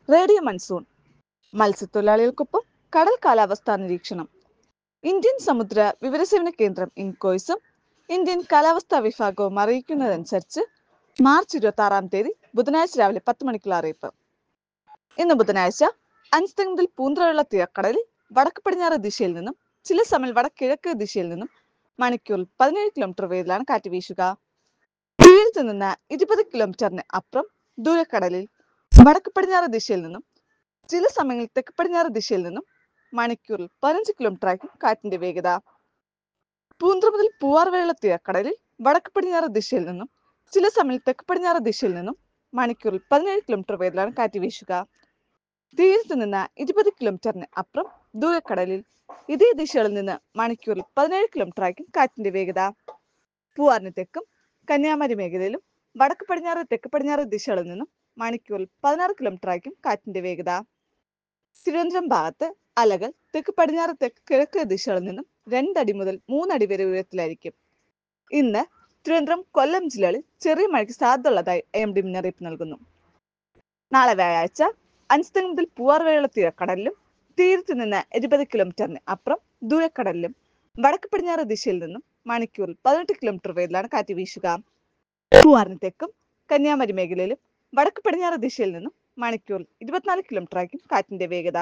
radio monsoon മത്സ്യത്തൊഴിലാളികൾക്കൊപ്പം കടൽ കാലാവസ്ഥാ നിരീക്ഷണം ഇന്ത്യൻ സമുദ്ര വിവരസേവന കേന്ദ്രം ഇൻകോയ്സും ഇന്ത്യൻ കാലാവസ്ഥാ വിഭാഗവും അറിയിക്കുന്നതനുസരിച്ച് മാർച്ച് ഇരുപത്തി ആറാം തീയതി ബുധനാഴ്ച രാവിലെ പത്ത് മണിക്കുള്ള അറിയിപ്പ് ഇന്ന് ബുധനാഴ്ച അഞ്ച് മുതൽ പൂന്തറയുള്ള തീരക്കടലിൽ വടക്ക് പടിഞ്ഞാറ് ദിശയിൽ നിന്നും ചില സമയം വടക്കിഴക്ക് ദിശയിൽ നിന്നും മണിക്കൂറിൽ പതിനേഴ് കിലോമീറ്റർ വേഗത്തിലാണ് കാറ്റ് വീശുക തീരത്ത് നിന്ന് ഇരുപത് കിലോമീറ്ററിന് അപ്പുറം ദൂരക്കടലിൽ വടക്ക് പടിഞ്ഞാറ് ദിശയിൽ നിന്നും ചില സമയങ്ങളിൽ തെക്ക് പടിഞ്ഞാറ് ദിശയിൽ നിന്നും മണിക്കൂറിൽ പതിനഞ്ച് കിലോമീറ്റർ ആയിരിക്കും കാറ്റിന്റെ വേഗത പൂന്ത്ര മുതൽ പൂവാർ വരെയുള്ള തീരക്കടലിൽ വടക്ക് പടിഞ്ഞാറ് ദിശയിൽ നിന്നും ചില സമയങ്ങളിൽ തെക്ക് പടിഞ്ഞാറ് ദിശയിൽ നിന്നും മണിക്കൂറിൽ പതിനേഴ് കിലോമീറ്റർ വേഗത്തിലാണ് കാറ്റ് വീശുക തീരത്ത് നിന്ന് ഇരുപത് കിലോമീറ്ററിന് അപ്പുറം ദൂരക്കടലിൽ ഇതേ ദിശകളിൽ നിന്ന് മണിക്കൂറിൽ പതിനേഴ് കിലോമീറ്റർ ആയിരിക്കും കാറ്റിന്റെ വേഗത പൂവാറിന് തെക്കും കന്യാകുമാരി മേഖലയിലും വടക്ക് പടിഞ്ഞാറ് തെക്ക് പടിഞ്ഞാറ് ദിശകളിൽ നിന്നും മണിക്കൂറിൽ പതിനാറ് കിലോമീറ്റർ ആയിരിക്കും കാറ്റിന്റെ വേഗത തിരുവനന്തപുരം ഭാഗത്ത് അലകൾ തെക്ക് പടിഞ്ഞാറ് തെക്ക് കിഴക്ക് ദിശകളിൽ നിന്നും രണ്ടടി മുതൽ മൂന്നടി വരെ ഉയരത്തിലായിരിക്കും ഇന്ന് തിരുവനന്തപുരം കൊല്ലം ജില്ലകളിൽ ചെറിയ മഴയ്ക്ക് സാധ്യതയുള്ളതായി എം ഡി മുന്നറിയിപ്പ് നൽകുന്നു നാളെ വ്യാഴാഴ്ച അഞ്ച് മുതൽ പൂവാർ വരെയുള്ള തീരക്കടലിലും തീരത്ത് നിന്ന് ഇരുപത് കിലോമീറ്ററിന് അപ്പുറം ദൂരക്കടലിലും വടക്ക് പടിഞ്ഞാറ് ദിശയിൽ നിന്നും മണിക്കൂറിൽ പതിനെട്ട് കിലോമീറ്റർ വേഗത്തിലാണ് കാറ്റ് വീശുക പൂവാറിന് തെക്കും കന്യാകുമാരി മേഖലയിലും വടക്ക് പടിഞ്ഞാറ് ദിശയിൽ നിന്നും മണിക്കൂറിൽ ഇരുപത്തിനാല് കിലോമീറ്റർ ആയിരിക്കും കാറ്റിന്റെ വേഗത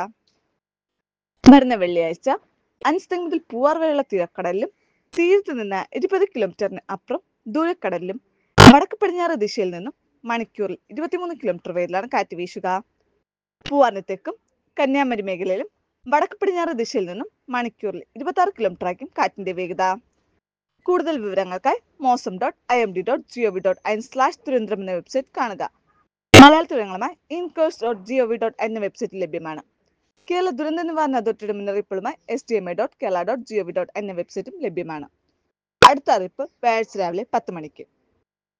വരുന്ന വെള്ളിയാഴ്ച അഞ്ച് മുതൽ പൂവാർ വരെയുള്ള തീരക്കടലിലും തീരത്ത് നിന്ന് ഇരുപത് കിലോമീറ്ററിന് അപ്പുറം ദൂരക്കടലിലും വടക്ക് പടിഞ്ഞാറ് ദിശയിൽ നിന്നും മണിക്കൂറിൽ ഇരുപത്തിമൂന്ന് കിലോമീറ്റർ വേഗത്തിലാണ് കാറ്റ് വീശുക പൂവാറിന് തെക്കും കന്യാകുമാരി മേഖലയിലും വടക്ക് പടിഞ്ഞാറ് ദിശയിൽ നിന്നും മണിക്കൂറിൽ ഇരുപത്തി ആറ് കിലോമീറ്റർ ആയിരിക്കും കാറ്റിന്റെ വേഗത കൂടുതൽ വിവരങ്ങൾക്കായി Mausam dot I M D dot gov dot in slash Thiruvananthapuram എന്ന വെബ്സൈറ്റ് കാണുക മലയാള വിവരങ്ങളുമായി ഇൻകോഴ്സ് ഡോട്ട് ജിഒവി ഡോട്ട് എന്ന വെബ്സൈറ്റിൽ ലഭ്യമാണ് കേരള ദുരന്ത നിവാരണ അതോറിറ്റിയുടെ മുന്നറിയിപ്പുകളുമായി S D M I dot Kerala dot gov dot എന്ന വെബ്സൈറ്റും ലഭ്യമാണ് അടുത്ത അറിയിപ്പ് വ്യാഴാഴ്ച രാവിലെ പത്ത് മണിക്ക്